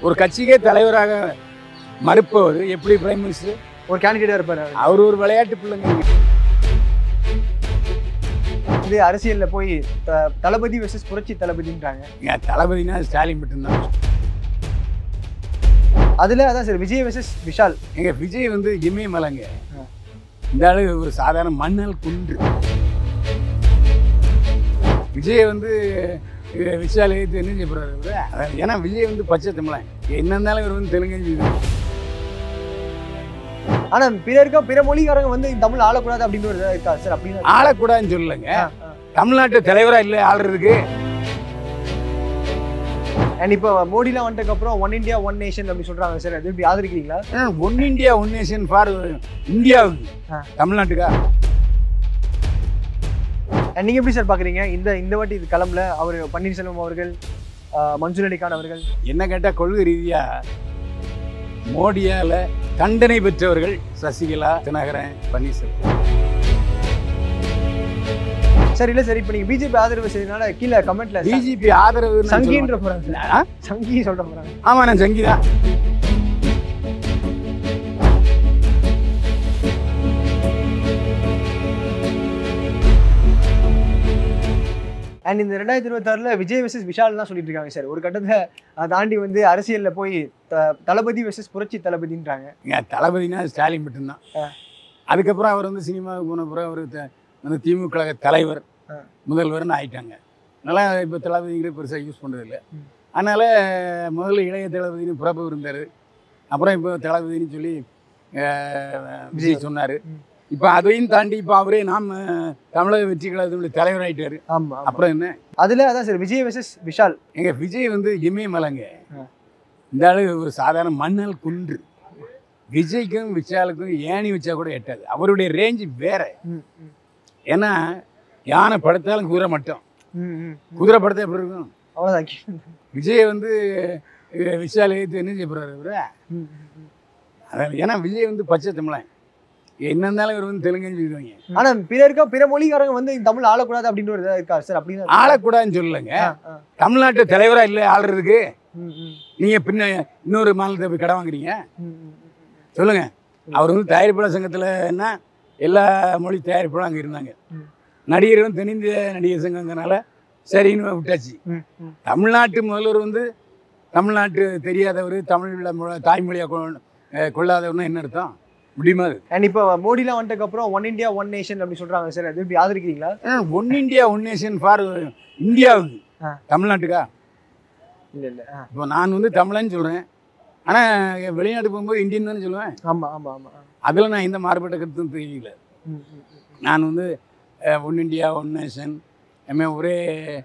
ஒரு கட்சிக்கே தலைவராக மறுப்பவர் எப்படி பிரைம் மினிஸ்டர் ஒரு கேண்டிடேட்டா இருப்பாரு அவரு. அவர் ஒரு விளையாட்டு பிள்ளைங்க இது அரசியல்ல போய் த- தளபதி வெர்சஸ் புரட்சி தளபதின்றாங்க ஏங்க, தளபதினா ஸ்டாலின் மட்டும்தான் அதுல அதான் சார் விஜய் வெர்சஸ் விஷால் எங்க விஜய் வந்து இமயமலைங்க ஆ. இந்த ஆளு ஒரு சாதாரண மண்ணால் குன்று விஜய் வந்து அஹ், விஷால் எடுத்து என்ன செய்ய போறாரு இவரு? அதான் ஏன்னா விஜய் வந்து பச்சை தமிழன் என்ன இருந்தாலும் இவர் வந்து தெலுங்கு ஆனா பிறருக்கோ பிற மொழிக்காரங்க வந்து இந்த தமிழ் ஆளக்கூடாது அப்படின்னு ஒரு இதா இருக்கா சார் அப்படின்னு ஆளக்கூடாதுன்னு சொல்லலைங்க ஆ, ஆ. தமிழ்நாட்டு தலைவரா இல்லை ஆளுறதுக்கு அண்ட் இப்போ மோடிலாம் வந்ததுக்கு அப்புறம் ஒன் இந்தியா ஒன் நேஷன் அப்படி சொல்றாங்க சார் அது இப்படி ஆதரிக்கிறீங்களா one India one nation for இந்தியாவுக்கு ஆ. தமிழ்நாட்டுக்கா அண்ட் நீங்க எப்படி சார் பாக்குறீங்க இந்த இந்த வாட்டி இது கிளம்பல அவர் பன்னீர்செல்வம் அவர்கள் ஆஹ், மன்சூர் அலிகான் அவர்கள் என்ன கேட்டால் கொள்கை ரீதியா மோடியால தண்டனை பெற்றவர்கள் சசிகலா தினகரன் பன்னீர்செல்வம் சார் இல்ல சார் இப்போ நீங்க பிஜேபி ஆதரவு செய்யறதுனால கீழே கமெண்ட்ல பிஜேபி ஆதரவு சங்கின்ற போறாங்க சார் சங்கி சொல்ற போறாங்க ஆமா நான் சங்கிதா அண்ட் இந்த ரெண்டாயிரத்தி இருபத்தாறுல விஜய் வெர்சஸ் விஷால் தான் சொல்லிட்டு இருக்காங்க சார் ஒரு கட்டத்தை அதை தாண்டி வந்து அரசியல்ல போய் த- தளபதி வெர்சஸ் புரட்சி தளபதின்றாங்க இங்க தளபதினா ஸ்டாலின் மட்டும்தான் ஆ. அதுக்கப்புறம் அவர் வந்து சினிமாவுக்கு போன பிறகு அவர் த- வந்து திமுக கழக தலைவர் ஆ. முதல்வர்னு ஆயிட்டாங்க நல்லா இப்போ தளபதிங்கிற பெருசாக யூஸ் பண்ணுறதில்ல ம். அதனால் முதல்ல இளைய தளபதினு பிரபு இருந்தார் அப்புறம் இப்போ தளபதினு சொல்லி அஹ், விஜய் சொன்னார் ம். இப்போ அதையும் தாண்டி இப்போ அவரே நாம் தமிழக வெற்றி கழகத்தினுடைய தலைவர் ஆயிட்டாரு ஆமா ஆமா. அப்புறம் என்ன அதுல அதான் சார் விஜய் வெர்சஸ் விஷால் எங்க விஜய் வந்து இமயமலைங்க ஆ. இந்த ஆளு ஒரு சாதாரண மண்ணால் குன்று விஜய்க்கும் விஷாலுக்கும் ஏணி வச்சா கூட எட்டாது அவருடைய ரேஞ்சு வேற ம், ம், ஏன்னா யானை படுத்தாலும் குதிரை மட்டும் ம், ம். குதிரை படுத்தா எப்படி இருக்கும் அவ்வளவுதான் விஜய் வந்து அஹ், விஷால் எடுத்து என்ன செய்ய போறாரு இவரு ம், ம், ம். அதான் ஏன்னா விஜய் வந்து பச்சை தமிழன் என்ன இருந்தாலும் இவர் வந்து தெலுங்குன்னு சொல்லிடுவாங்க ஆனா பிறருக்கோ பிற மொழிக்காரங்க வந்து இந்த தமிழ் ஆளக்கூடாது அப்படின்னு ஒரு இதா இருக்கா சார் அப்படின்னு ஆளக்கூடாதுன்னு சொல்லலைங்க ஆ, ஆ. தமிழ்நாட்டு தலைவரா இல்லை ஆளுறதுக்கு ம், ம், நீங்க பின்ன இன்னொரு மாநிலத்தை போய் கடை வாங்குறீங்க ம், ம், ம். சொல்லுங்க அவர் வந்து தயாரிப்பாளர் சங்கத்தில் என்ன எல்லா மொழி தயாரிப்பாளரும் அங்கே இருந்தாங்க ம். நடிகரும் தென்னிந்திய நடிகர் சங்கங்கிறனால சரின்னு விட்டாச்சு ம், ம். தமிழ்நாட்டு முதல்வர் வந்து தமிழ்நாட்டு தெரியாதவர் தமிழில் மொ- தாய்மொழியாக கொ- அஹ் கொள்ளாதவர்னு என்ன அர்த்தம் முடியுமா அது அண்ட் இப்போ மோடிலாம் வந்ததுக்கு அப்புறம் ஒன் இந்தியா ஒன் நேஷன் அப்படி சொல்றாங்க சார் அது இப்படி ஆதரிக்கிறீங்களா one India one nation for இந்தியாவுக்கு ஆ. தமிழ்நாட்டுக்கா இல்ல இல்ல ஆ. இப்போ நான் வந்து தமிழன்னு சொல்கிறேன் ஆனால் வெளிநாட்டு போகும்போது இந்தியன் தானே சொல்லுவேன் ஆமா ஆமா ஆமா ஆ. அதில் நான் எந்த மாறுபட்ட கருத்தும் தெரியல ம், ம், ம். நான் வந்து ஒன் இந்தியா ஒன் நேஷன் எல்லாமே ஒரே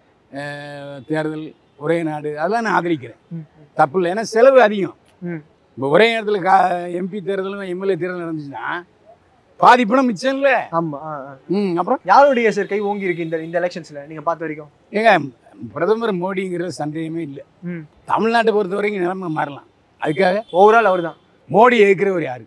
அஹ், தேர்தல் ஒரே நாடு அதெல்லாம் நான் ஆதரிக்கிறேன் ம், தப்பு இல்லை ஏன்னா செலவு அதிகம் ம். இப்போ ஒரே நேரத்தில் கா எம்பி தேர்தலும் எம்எல்ஏ தேர்தல் நடந்துச்சுன்னா பாதி பணம் மிச்சம் இல்லை ஆமா ஆ, ஆ. ம் அப்புறம் யாருடைய சார் கை ஓங்கி இருக்கு இந்த இந்த எலெக்ஷன்ஸ்ல நீங்க பார்த்த வரைக்கும் ஏங்க பிரதமர் மோடிங்கிற சந்தேகமே இல்லை ம். தமிழ்நாட்டை பொறுத்த வரைக்கும் நிலைமை மாறலாம் அதுக்காக ஓவரால் அவர் தான் மோடி எதிர்க்கிறவர் யாரு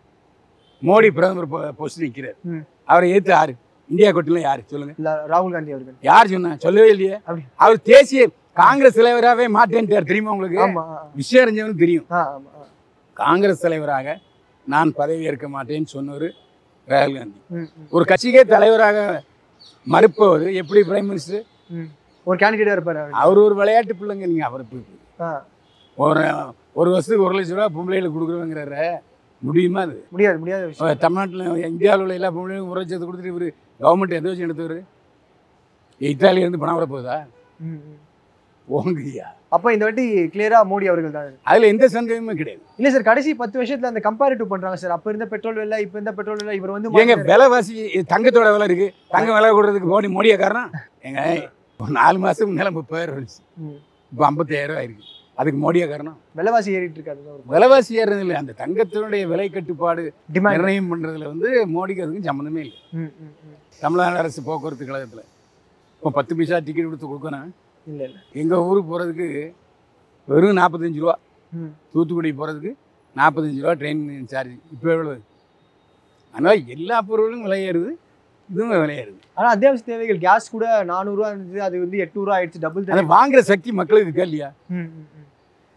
மோடி பிரதமர் போஸ்ட் நிற்கிறார் ம். அவரை எதிர்த்து யாரு இந்தியா கூட்டணியில் யாரு சொல்லுங்க ராகுல் காந்தி அவர்கள் யார் சொன்னா சொல்லவே இல்லையே அப்படி. அவர் தேசிய காங்கிரஸ் தலைவராகவே மாட்டேன்ட்டார் தெரியுமா உங்களுக்கு ஆமா ஆ, விஷயம் அறிஞ்சவனுக்கு தெரியும் ஆ, ஆமா ஆ. காங்கிரஸ் தலைவராக நான் பதவி ஏற்க மாட்டேன்னு சொன்னவர் ராகுல் காந்தி ம், ம், ஒரு கட்சிக்கே தலைவராக மறுப்பவர் எப்படி பிரைம் மினிஸ்டர் ம். ஒரு கேண்டிடேட்டா இருப்பாரு அவர் அவர் ஒரு விளையாட்டு பிள்ளைங்க நீங்க அவர் இப்ப- ஆ, ஒரு ஒரு வருஷத்துக்கு ஒரு லட்ச ரூபா பொம்பளைகளுக்கு கொடுக்குறவங்கிறார முடியுமா அது முடியாது முடியாத விஷயம் தமிழ்நாட்டில் இந்தியாவில் உள்ள எல்லா பொம்பளைகளுக்கும் ஒரு லட்சத்தை கொடுத்துட்டு இவர் கவர்மெண்ட் எதை வச்சு எடுத்தவர் இத்தாலியில இருந்து பணம் வர போகுதா ம், ம். ஓங்கய்யா அப்ப இந்த வாட்டி கிளியரா மோடி அவர்கள் தான் அதுல எந்த சந்தேகமுமே கிடையாது இல்ல சார் கடைசி பத்து வருஷத்துல அந்த கம்பேரிட்டிவ் பண்றாங்க சார் அப்ப இருந்த பெட்ரோல் விலை இப்ப இருந்த பெட்ரோல் விலை இவர் வந்து ஏங்க மாத்திட்டாரு. விலைவாசி தங்கத்தோட விலை இருக்கு தங்கம் விலை கொடுறதுக்கு மோடி மோடியா காரணம் ஏங்க ஒரு நாலு மாசத்துக்கு முன்னால முப்பதாயிரம் இருந்துச்சு ம். இப்போ ஐம்பத்தாயிரம் ரூபாய் இருக்கு அதுக்கு மோடியா காரணம் விலைவாசி ஏறிட்டு இருக்காது ஒரு விலைவாசி ஏறது இல்லை அந்த தங்கத்தினுடைய விலை கட்டுப்பாடு டிமாண்ட் நிர்ணயம் பண்றதுல வந்து மோடிக்கு அதுக்கும் சம்மந்தமே இல்லை ம், ம், ம். தமிழ்நாடு அரசு போக்குவரத்து கழகத்துல இப்போ பத்து பைசா டிக்கெட் கொடுத்து கொடுக்கணும் இல்ல இல்ல எங்க ஊருக்கு போறதுக்கு வெறும் நாற்பத்தஞ்சு ரூபா ம். தூத்துக்குடி போறதுக்கு நாற்பத்தஞ்சு ரூபா ட்ரெயின் சார்ஜ் இப்போ எவ்வளவு அதனால எல்லா பொருளும் விலையேறுது இதுவும் விலையேறுது ஆனா அத்தியாவசிய தேவைகள் கேஸ் கூட நானூறு ரூபா இருந்தது அது வந்து எட்நூறு ரூபா ஆயிடுச்சு டபுள் அதை வாங்குற சக்தி மக்களுக்கு இருக்கா இல்லையா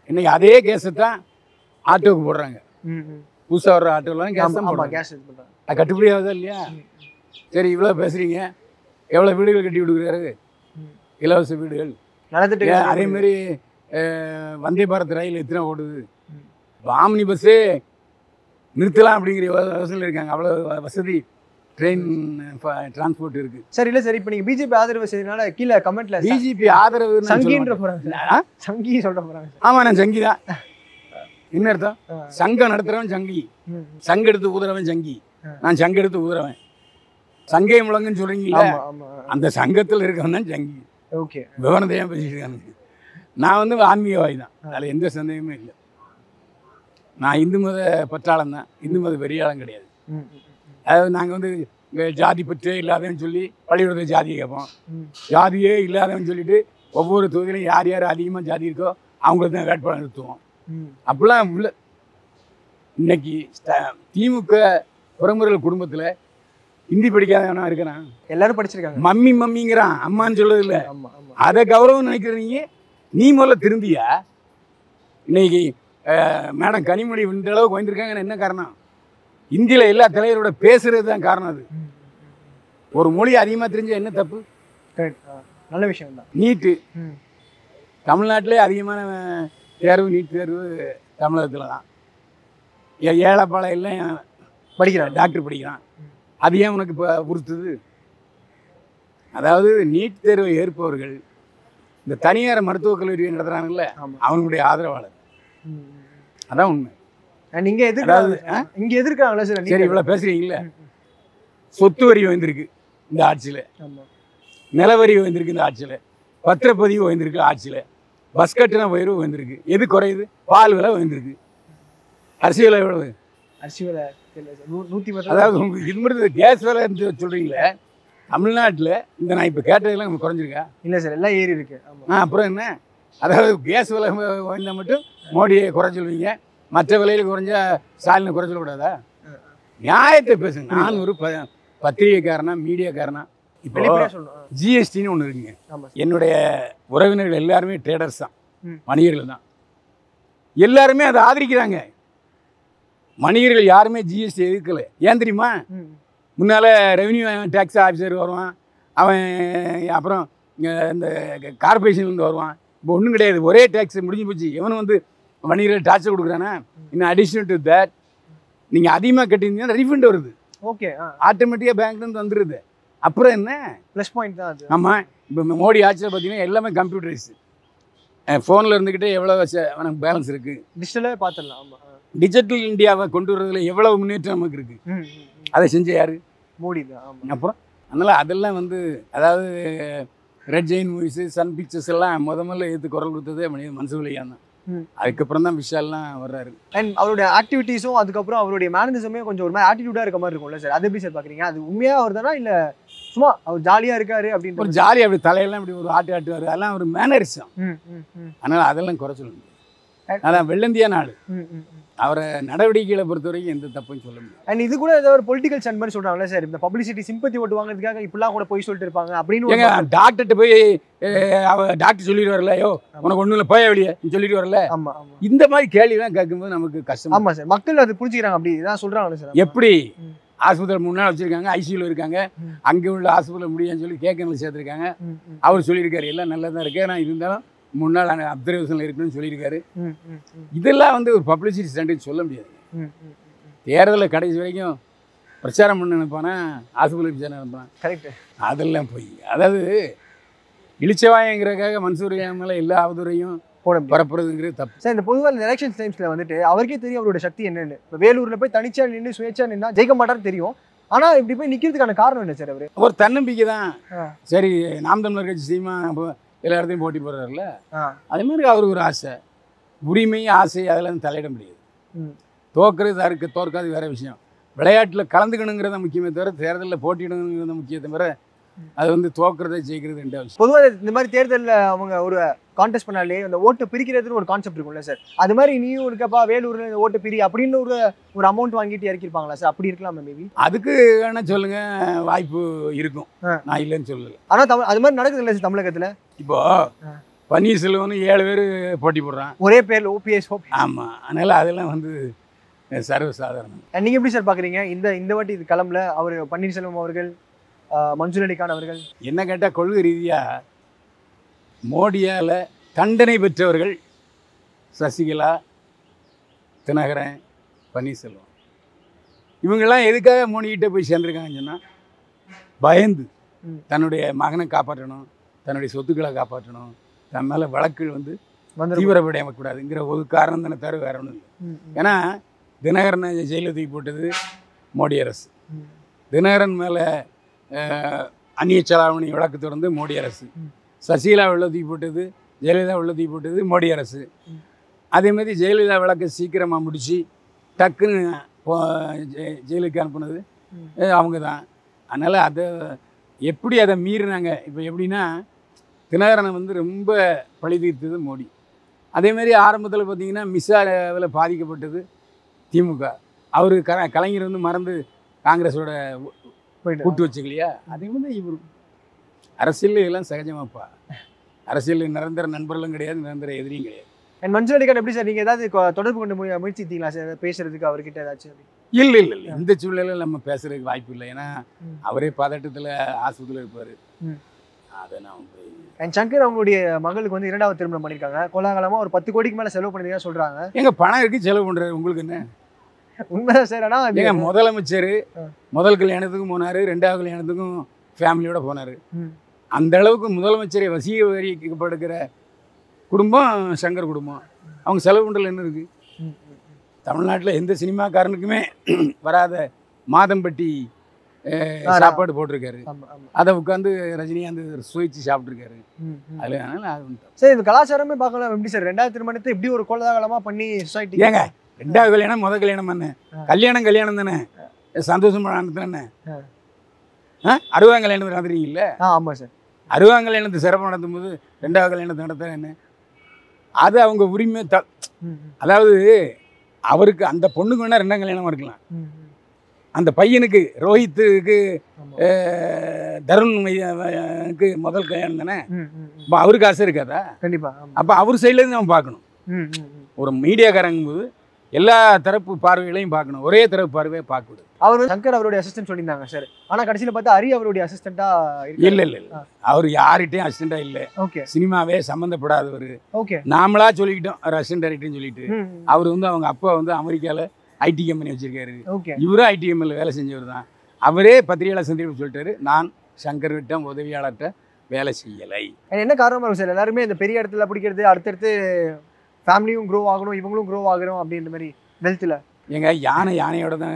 இன்னைக்கு அதே கேஸை தான் ஆட்டோவுக்கு போடுறாங்க ம், ம். புதுசாக வர்ற ஆட்டோலாம் கேஸ் ஆமா, தான் ஆமா போடுறாங்க கேஸ் இது பண்றாங்க அது கட்டுப்படி ஆகுதா இல்லையா ம். சரி இவ்வளோ பேசுகிறீங்க எவ்வளோ வீடுகள் கட்டி கொடுக்குறாரு ம். இலவச வீடுகள் நலத்திட்ட ஏன் அதே மாதிரி அஹ், வந்தே பாரத் ரயில் எத்தனை ஓடுது ம். ஆம்னி பஸ்ஸே நிறுத்தலாம் அப்படிங்கிற யோசனையில் இருக்காங்க அவ்வளோ வசதி ட்ரெயின் டிரான்ஸ்போர்ட் இருக்கு சார் இல்ல சார் இப்போ நீங்க பிஜேபி ஆதரவு செய்யறதுனால கீழே கமெண்ட்ல பிஜேபி ஆதரவு சங்கின்ற போறாங்க சார் ஆ? சங்கி சொல்ல போறாங்க சார் ஆமா நான் சங்கி தான் என்ன அர்த்தம் ஆ. சங்கம் நடத்துறவன் சங்கி ம், சங்க எடுத்து ஊதுறவன் சங்கி ஆ. நான் சங்க எடுத்து ஊதுறவன் சங்கை முழங்குன்னு சொல்றீங்களா ஆமா ஆமா அந்த சங்கத்தில் இருக்கவன் தான் சங்கி ஓகே விவரத்தையும் பேசிட்டு இருக்கானுங்க நான் வந்து ஆன்மீகவாதி தான் அதில் எந்த சந்தேகமே இல்லை நான் இந்து மத பற்றாளன் தான் இந்து மத வெறியாளம் கிடையாது ம், ம், அதாவது நாங்கள் வந்து இங்க ஜாதி பற்றே இல்லாதவன்னு சொல்லி பள்ளிக்கூடத்தில் ஜாதியை கேட்போம் ம். ஜாதியே இல்லாதவன்னு சொல்லிட்டு ஒவ்வொரு தொகுதியிலும் யார் யார் அதிகமாக ஜாதி இருக்கோ அவங்களுக்கு தான் வேட்பாளர் நிறுத்துவோம் ம், அப்படிலாம் உள்ள இன்னைக்கு ஸ்ட- திமுக புறமுறைகள் குடும்பத்தில் ஹிந்தி படிக்காதவனா இருக்கிறான் எல்லாரும் படிச்சிருக்காங்க மம்மி மம்மிங்கிறான் அம்மான்னு சொல்றது இல்லை ஆமா ஆமா அதை கௌரவம் நினைக்கிற நீ நீ முதல்ல திருந்தியா இன்னைக்கு அஹ், மேடம் கனிமொழி இந்த அளவுக்கு வந்திருக்காங்கன்னு என்ன காரணம் இந்தியில் எல்லா தலைவரோட பேசுறது தான் காரணம் அது ம், ம், ஒரு மொழி அதிகமாக தெரிஞ்சா என்ன தப்பு correct. ஆ, நல்ல விஷயம் தான் நீட்டு ம், தமிழ்நாட்டிலே அதிகமான அஹ், தேர்வு நீட் தேர்வு தமிழகத்தில் தான் ஏ- ஏழைப்பாளை எல்லாம் படிக்கிறாங்க டாக்டர் படிக்கிறான் அது ஏன் உனக்கு இப்போ உறுத்துது அதாவது நீட் தேர்வை ஏற்பவர்கள் இந்த தனியார் மருத்துவக் கல்லூரி நடத்துகிறாங்கல்ல ஆமா அவனுடைய ஆதரவாளர் ம், ம், ம். அதான் உண்மை And இங்க எதிர்க்கிறாங்க அதாவது, இங்க எதிர்க்கிறாங்களா சார் சரி இவ்வளோ பேசுறீங்கல்ல ம், ம். சொத்து வரி வந்திருக்கு இந்த ஆட்சியில் ஆமா நிலவரி வந்திருக்கு இந்த ஆட்சியில் பத்திரப்பதிவு வந்திருக்கு ஆட்சியில் பஸ் கட்டண உயர்வு வந்திருக்கு எது குறையுது பால் விலை வந்திருக்கு அரிசி விலை எவ்வளவு அரிசி விலை தெரியல சார். நூ- நூத்தி பத்து அதாவது உங்களுக்கு இது மட்டும் கேஸ் விலை சொல்கிறீங்களே தமிழ்நாட்டில் இந்த நான் இப்போ கேட்டதெல்லாம் உங்களுக்கு குறைஞ்சிருக்கா இல்ல சார் எல்லாம் ஏறி இருக்கு ஆமா ஆ அப்புறம் என்ன அதாவது கேஸ் விலை வந்தால் மட்டும் மோடியை குறை சொல்வீங்க மற்ற விலையில் குறைஞ்சா ஸ்டாலினை குறை சொல்லக்கூடாதா நியாயத்தை பேசுங்க நான் ஒரு ப பத்திரிகைக்காரனா மீடியாக்காரனா இப்போ வெளிப்படையா சொல்லணும் ஆ, ஜிஎஸ்டின்னு ஒன்று இருக்குங்க ஆமா சார் என்னுடைய உறவினர்கள் எல்லாருமே ட்ரேடர்ஸ் தான் ம். வணிகர்கள் தான் எல்லாருமே அதை ஆதரிக்கிறாங்க வணிகர்கள் யாருமே ஜிஎஸ்டி எதிர்க்கல ஏன் தெரியுமா ம், முன்னால் ரெவென்யூ டேக்ஸ் ஆஃபீஸர் வருவான் அவன் அப்புறம் இங்க இந்த கார்பரேஷன்லேருந்து வருவான் இப்போ ஒன்றும் கிடையாது ஒரே டேக்ஸ் முடிஞ்சு போச்சு எவனும் வந்து வணிகர்கள் டாக்ஸ் கொடுக்குறானா இன்னும் அடிஷ்னல் டு தேட் நீங்கள் அதிகமாக கட்டியிருந்தீங்கன்னா ரீஃபண்ட் வருது ஓகே ஆ ஆட்டோமேட்டிக்காக பேங்க்லேருந்து வந்துடுது அப்புறம் என்ன ப்ளஸ் பாயிண்ட் தான் அது ஆமாம் இப்போ மோடி ஆட்சியில் பார்த்தீங்கன்னா எல்லாமே கம்ப்யூட்டரைஸ் ஃபோனில் இருந்துக்கிட்டே எவ்வளோ உனக்கு பேலன்ஸ் இருக்குது டிஜிட்டலாக பார்த்துடலாம் ஆமா ஆ. டிஜிட்டல் இந்தியாவை கொண்டு வரதுல எவ்வளவு முன்னேற்றம் நமக்கு இருக்குது ம், ம், ம். அதை செஞ்ச யாரு மோடி தான் ஆமா அப்புறம் அதனால் அதெல்லாம் வந்து அதாவது Red Giant Movies Sun Pictures எல்லாம் முத முதல்ல எடுத்து குரல் கொடுத்ததே மனித மனசுலையா தான் ம். அதுக்கப்புறம் தான் விஷால்லாம் வர்றாரு அண்ட் அவருடைய ஆக்டிவிட்டீஸும் அதுக்கப்புறம் அவருடைய மேனரிசமே கொஞ்சம் ஒரு மாதிரி ஆட்டிடியூடாக இருக்க மாதிரி இருக்கும்ல சார் அதை எப்படி சார் பார்க்குறீங்க அது உண்மையாக அவர் தானா இல்லை சும்மா அவர் ஜாலியாக இருக்காரு ஒரு அப்படின்ற ஜாலி அப்படி தலையெல்லாம் இப்படி ஒரு ஆட்டு ஆட்டுவார் அதெல்லாம் ஒரு மேனரிசம் ம் ம் ம் அதனால் அதெல்லாம் குறை சொல்ல முடியாது அதான் வெள்ளந்தியா நாடு ம் ம் ம் அவரை நடவடிக்கைகளை பொறுத்த வரைக்கும் எந்த தப்பும் சொல்ல முடியாது அண்ட் இது கூட ஏதோ ஒரு பொலிட்டிக்கல் ஸ்டன் மாதிரி சொல்றாங்கல்ல சார் இந்த பப்ளிசிட்டி சிம்பத்தி ஓட்டு வாங்குறதுக்காக இப்படிலாம் கூட போய் சொல்லிட்டு இருப்பாங்க அப்படின்னு ஒரு ஏங்க டாக்டர்கிட்ட போய் அஹ், அவ டாக்டர் சொல்லிட்டு வரல ஐயோ உனக்கு ஒன்றும் இல்லை போய வெளியே நீ சொல்லிட்டு வரல ஆமா ஆமா இந்த மாதிரி கேள்விலாம் கேட்கும்போது நமக்கு கஷ்டம் ஆமா சார் மக்கள் அது புரிஞ்சுக்கிறாங்க அப்படி இதான் சொல்றாங்கல்ல சார் எப்படி ம். ஆஸ்பத்திரி முன்னாள் வச்சிருக்காங்க ஐசியூல இருக்காங்க ம். அங்கே உள்ள ஆஸ்பத்திரியில் முடியான்னு சொல்லி கேட்கணும் சேர்த்துருக்காங்க ம் ம் அவர் சொல்லியிருக்காரு எல்லாம் நல்லா தான் இருக்கு ஆனால் இருந்தாலும் முன்னாள் அப்சர்வேஷனில் இருக்குன்னு சொல்லியிருக்காரு ம் ம் ம் இதெல்லாம் வந்து ஒரு பப்ளிசிட்டி ஸ்டாண்டர்ட் சொல்ல முடியாது ம் ம் தேர்தலில் கடைசி வரைக்கும் பிரச்சாரம் பண்ண நினைப்பானா ஆஸ்பத்திரி பிரச்சாரம் நினைப்பான் கரெக்ட் அதெல்லாம் போய் அதாவது இழிச்சவாயங்கிறதுக்காக மன்சூர் மேலே எல்லா அவதூறையும் போட முடியும் பரப்புறதுங்கிறது தப்பு சார் இந்த பொதுவாக இந்த எலெக்ஷன் டைம்ஸ்ல வந்துட்டு அவருக்கே தெரியும் அவரோட சக்தி என்னன்னு இப்போ வேலூர்ல போய் தனிச்சா நின்று சுயேச்சா நின்னா ஜெயிக்க மாட்டாருன்னு தெரியும் ஆனா இப்படி போய் நிக்கிறதுக்கான காரணம் என்ன சார் அவரு ஒரு தன்னம்பிக்கை தான் ஆ. சரி நாம் தமிழர் கட்சி சீமா அப்போ எல்லா இடத்தையும் போட்டி போடுறாருல ஆ அதே மாதிரி அவருக்கு ஒரு ஆசை உரிமை ஆசை அதெல்லாம் தலையிட முடியாது ம் தோக்கிறது யாருக்கு தோற்காது வேற விஷயம் விளையாட்டில் கலந்துக்கணுங்கிறத முக்கியமே தவிர தேர்தலில் போட்டியிடணுங்கிறத முக்கியத்தை தவிர அது வந்து தோக்குறதை ஜெயிக்கிறது ரெண்டாவது விஷயம் பொதுவாக இந்த மாதிரி தேர்தலில் அவங்க ஒரு கான்டெஸ்ட் பண்ணாலே அந்த ஓட்டு பிரிக்கிறதுன்னு ஒரு கான்செப்ட் இருக்கும்ல சார் அது மாதிரி நீயும் இருக்கப்பா வேலூர்ல இந்த ஓட்டு பிரி அப்படின்னு ஒரு ஒரு அமௌண்ட் வாங்கிட்டு இறக்கிருப்பாங்களா சார் அப்படி இருக்கலாம் மேபி அதுக்கு வேணா சொல்லுங்க வாய்ப்பு இருக்கும் ஆ. நான் இல்லைன்னு சொல்லல ஆனா தமிழ் அது மாதிரி நடக்குது இல்லை சார் தமிழகத்துல இப்போ ஆ. பன்னீர்செல்வம்னு ஏழு பேர் போட்டி போடுறான் ஒரே பேர்ல ஓபிஎஸ் ஓபிஎஸ் ஆமாம் அதனால் அதெல்லாம் வந்து சர்வசாதாரணம் நீங்க எப்படி சார் பாக்குறீங்க இந்த இந்த வாட்டி இது களம்ல அவர் பன்னீர்செல்வம் அவர்கள் ஆஹ் மன்சூர் அலிகான் அவர்கள் என்ன கேட்டால் கொள்கை ரீதியாக மோடியால் தண்டனை பெற்றவர்கள் சசிகலா தினகரன் பன்னீர்செல்வம் இவங்கெல்லாம் எதுக்காக மோடிக்கிட்ட போய் சேர்ந்துருக்காங்கன்னு சொன்னால் பயந்து ம். தன்னுடைய மகனை காப்பாற்றணும் தன்னுடைய சொத்துக்களை காப்பாற்றணும் தன் மேலே வழக்குகள் வந்து வந்து தீவிரப்படையக்கூடாதுங்கிற ஒரு காரணம் தானே தவிர வேற ஒன்றும் இல்லை ஏன்னா தினகரனை ஜெயிலில் தூக்கி போட்டது மோடி அரசு தினகரன் மேலே அந்நிய செலாவணி வழக்கு தொடர்ந்து மோடி அரசு ம். சசிகலா உள்ள தூக்கி போட்டது ஜெயலலிதா உள்ள தூக்கி போட்டது மோடி அரசு ம். அதே மாதிரி ஜெயலலிதா வழக்கை சீக்கிரமாக முடித்து டக்குன்னு போ ஜெ- ஜெயிலுக்கு அனுப்புனது ம். அவங்க தான் அதனால் அதை எப்படி அதை மீறினாங்க இப்போ எப்படின்னா தினகரனை வந்து ரொம்ப பழி தீர்த்தது மோடி அதே மாதிரி ஆரம்பத்தில் பார்த்தீங்கன்னா மிஸ்ஸாவில் பாதிக்கப்பட்டது திமுக அவர் க கலைஞர் வந்து மறந்து காங்கிரஸோட போயிட்டு கூட்டு வச்சுக்கலையா அதே மாதிரி இவர் அரசியல் இதெல்லாம் சகஜமாப்பா அரசியல் நிரந்தர நண்பர்களும் கிடையாது நிரந்தர எதிரியும் கிடையாது அண்ட் மன்சூர் அலிகான் எப்படி சார் நீங்க ஏதாவது கொ- தொடர்பு கொண்டு முய- முயற்சித்தீங்களா சார் பேசுறதுக்கு அவர்கிட்ட ஏதாச்சும் இல்லை இல்லை இல்லை இந்த சூழ்நிலையில் நம்ம பேசுறதுக்கு வாய்ப்பு இல்லை ஏன்னா ம். அவரே பதட்டத்தில் ஆஸ்பத்திரியில் இருப்பார் ம். அதை நான் போய் அண்ட் சங்கர் அவங்களுடைய மகளுக்கு வந்து இரண்டாவது திருமணம் பண்ணிருக்காங்க கோலாகலமா ஒரு பத்து கோடிக்கு மேல செலவு பண்ணதா சொல்றாங்க எங்க பணம் இருக்கு செலவு பண்றாரு உங்களுக்கு என்ன உண்மைதான் சார் ஆனா அது- ஏங்க முதலமைச்சர் ஆ. முதல் கல்யாணத்துக்கும் போனாரு ரெண்டாவது கல்யாணத்துக்கும் ஃபேமிலியோட போனாரு ம். அந்த அளவுக்கு முதலமைச்சரை வசீகரிக்கப்படுகிற குடும்பம் சங்கர் குடும்பம் அவங்க செலவு பண்ணுறதுல என்ன இருக்கு ம், ம், ம். தமிழ்நாட்டில் எந்த சினிமாக்காரனுக்குமே வராத மாதம்பட்டி அஹ், ஆ, சாப்பாடு போட்டிருக்காரு ஆமா ஆமா அதை உட்காந்து ரஜினிகாந்த் சுவைச்சு சாப்பிட்ருக்காரு ம், ம். அதில் அதனால அது ஒண்ணும் தப்பு. சார் இந்த கலாச்சாரமே பார்க்கலாம் எப்படி சார் ரெண்டாவது திருமணத்தை இப்படி ஒரு கோலாகலமா பண்ணி சொசைட்டி ஏங்க ரெண்டாவது கல்யாணம் முதல் கல்யாணம் என்ன ஆ. கல்யாணம் கல்யாணம் தானே சந்தோஷமா நடத்துனே ஆ. ஆ அறுபதாம் கல்யாணத்தை நடத்துறீங்கல்ல ஆ ஆமா சார் அறுபதாம் கல்யாணத்தை சிறப்பாக நடத்தும் போது ரெண்டாவது கல்யாணத்தை நடத்துற என்ன அது அவங்க உரிமை த ம், ம், அதாவது அவருக்கு அந்த பொண்ணுக்கு வேணா ரெண்டாம் கல்யாணமா இருக்கலாம் ம், ம். அந்த பையனுக்கு ரோஹித்துக்கு ஆமா. அஹ், தருண் மையனுக்கு முதல் கல்யாணம் தானே ம், ம், ம். அப்போ அவருக்கு ஆசை இருக்காதா கண்டிப்பா ஆமா அப்போ அவர் சைட்லேருந்து நம்ம பார்க்கணும் ம், ம், ம். ஒரு மீடியாக்காரங்கும் போது எல்லா தரப்பு பார்வைகளையும் பார்க்கணும் ஒரே தரப்பு பார்வையை பார்க்கக்கூடாது அவர் வந்து சங்கர் அவருடைய அசிஸ்டன்ட் சொல்லியிருந்தாங்க சார் ஆனா கடைசியில பார்த்தா ஹரி அவருடைய அசிஸ்டண்டா இல்லை இல்லை இல்லை அவர் யார்கிட்டையும் அசிஸ்டண்டாக இல்லை ஓகே சினிமாவே சம்மந்தப்படாதவர் ஓகே நாமளா சொல்லிக்கிட்டோம் அவர் அசிஸ்டன்ட் டைரக்டர்னு சொல்லிட்டு அவர் வந்து அவங்க அப்பா வந்து அமெரிக்காவில் ஐடி கம்பெனி வச்சிருக்காரு ஓகே இவரும் ஐடி கம்பெனியில் வேலை செஞ்சவர் தான் அவரே பத்திரிகையாளர் சந்திப்பு சொல்லிட்டாரு நான் சங்கர் விட்டம் உதவியாளர்கிட்ட வேலை செய்யலை என்ன காரணமா இருக்கும் சார் எல்லாருமே இந்த பெரிய இடத்துல பிடிக்கிறது அடுத்தடுத்து ஃபேமிலியும் க்ரோ ஆகணும் இவங்களும் க்ரோ ஆகணும் அப்படின்ற மாதிரி வெல்த்தில் எங்க யானை யானையோட தான்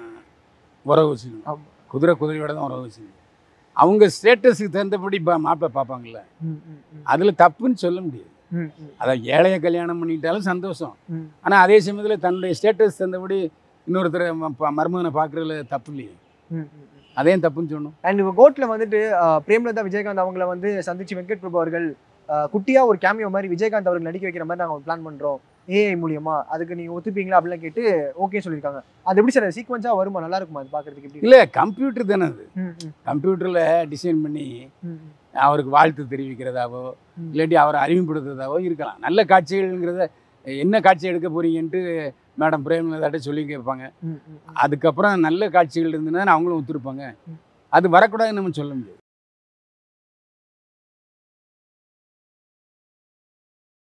உறவு வச்சுக்கணும் ஆமா. குதிரை குதிரையோட தான் உறவு வச்சுக்கணும் அவங்க ஸ்டேட்டஸுக்கு தகுந்தபடி பா மாப்பிள்ளை பார்ப்பாங்கல்ல ம், ம், ம். அதில் தப்புன்னு சொல்ல முடியாது ம், ம், அதான் ஏழைய கல்யாணம் பண்ணிட்டாலும் சந்தோஷம் ம். ஆனால் அதே சமயத்தில் தன்னுடைய ஸ்டேட்டஸ் தந்தபடி இன்னொருத்தரை ம- ப- மருமகனை பார்க்குறதுல தப்பு இல்லையே ம், ம், ம். அதையும் தப்புன்னு சொன்னோம் அண்ட் இப்போ கோட்ல வந்துட்டு ஆஹ், பிரேமலதா விஜயகாந்த் அவங்கள வந்து சந்திச்சு வெங்கட் பிரபு அவர்கள் ஆஹ், குட்டியா ஒரு கேமியோ மாதிரி விஜயகாந்த் அவர்கள் நடிக்க வைக்கிற மாதிரி நாங்கள் பிளான் பண்றோம் ஏஐ மூலியமா அதுக்கு நீங்க ஒத்துப்பீங்களா அப்படிலாம் கேட்டு ஓகே சொல்லியிருக்காங்க அது எப்படி சார் சீக்வன்ஸா வருமா நல்லா இருக்குமா அது பாக்குறதுக்கு எப்படி இல்லை கம்ப்யூட்டர் தானே அது ம், ம், கம்ப்யூட்டரில் டிசைன் பண்ணி ம், ம். அவருக்கு வாழ்த்து தெரிவிக்கிறதாவோ ம். இல்லாட்டி அவரை அறிமுகப்படுத்துறதாவோ இருக்கலாம் நல்ல காட்சிகள்ங்கிறத என்ன காட்சி எடுக்க போறீங்கன்ட்டு மேடம் பிரேமலதாட்ட சொல்லி கேட்பாங்க ம், ம், ம். அதுக்கப்புறம் நல்ல காட்சிகள் இருந்ததுன்னா அவங்களும் ஒத்துருப்பாங்க ம். அது வரக்கூடாதுன்னு நம்ம சொல்ல முடியாது